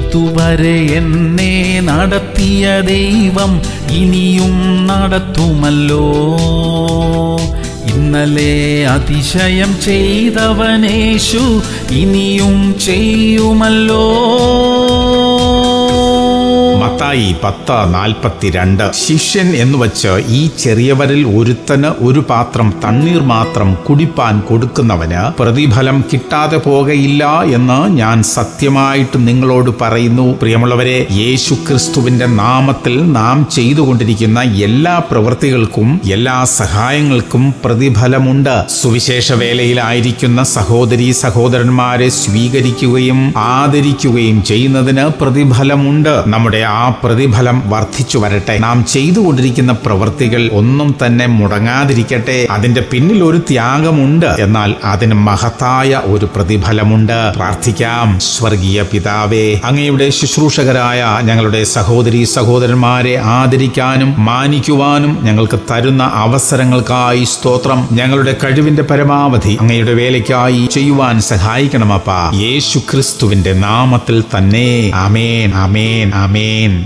ഇതുവരെ എന്നെ നടത്തിയ ദൈവം ഇനിയും നടത്തുമല്ലോ ഇന്നലെ അതിശയം ചെയ്തവനേശു ഇനിയും ചെയ്യുമല്ലോ മത്തായി പത്ത് നാൽപ്പത്തിരണ്ട് ശിഷ്യൻ എന്ന് വച്ച് ഈ ചെറിയവരിൽ ഒരുത്തന് ഒരു പാത്രം തണ്ണീർ മാത്രം കുടിപ്പാൻ കൊടുക്കുന്നവന് പ്രതിഫലം കിട്ടാതെ പോകയില്ല എന്ന് ഞാൻ സത്യമായിട്ട് നിങ്ങളോട് പറയുന്നു പ്രിയമുള്ളവരെ യേശു ക്രിസ്തുവിന്റെ നാമത്തിൽ നാം ചെയ്തുകൊണ്ടിരിക്കുന്ന എല്ലാ പ്രവൃത്തികൾക്കും എല്ലാ സഹായങ്ങൾക്കും പ്രതിഫലമുണ്ട് സുവിശേഷ വേലയിലായിരിക്കുന്ന സഹോദരി സഹോദരന്മാരെ സ്വീകരിക്കുകയും ആദരിക്കുകയും ചെയ്യുന്നതിന് പ്രതിഫലമുണ്ട് നമ്മുടെ ആ പ്രതിഫലം വർദ്ധിച്ചു വരട്ടെ നാം ചെയ്തുകൊണ്ടിരിക്കുന്ന പ്രവൃത്തികൾ ഒന്നും തന്നെ മുടങ്ങാതിരിക്കട്ടെ അതിന്റെ പിന്നിൽ ഒരു ത്യാഗമുണ്ട് എന്നാൽ അതിന് മഹത്തായ ഒരു പ്രതിഫലമുണ്ട് പ്രാർത്ഥിക്കാം സ്വർഗീയ പിതാവേ അങ്ങയുടെ ശുശ്രൂഷകരായ ഞങ്ങളുടെ സഹോദരി സഹോദരന്മാരെ ആദരിക്കാനും മാനിക്കുവാനും ഞങ്ങൾക്ക് തരുന്ന അവസരങ്ങൾക്കായി സ്തോത്രം ഞങ്ങളുടെ കഴിവിന്റെ പരമാവധി അങ്ങയുടെ വേലയ്ക്കായി ചെയ്യുവാൻ സഹായിക്കണമപ്പ യേശു ക്രിസ്തുവിന്റെ നാമത്തിൽ തന്നെ ആമേൻ ആമേൻ ആമേൻ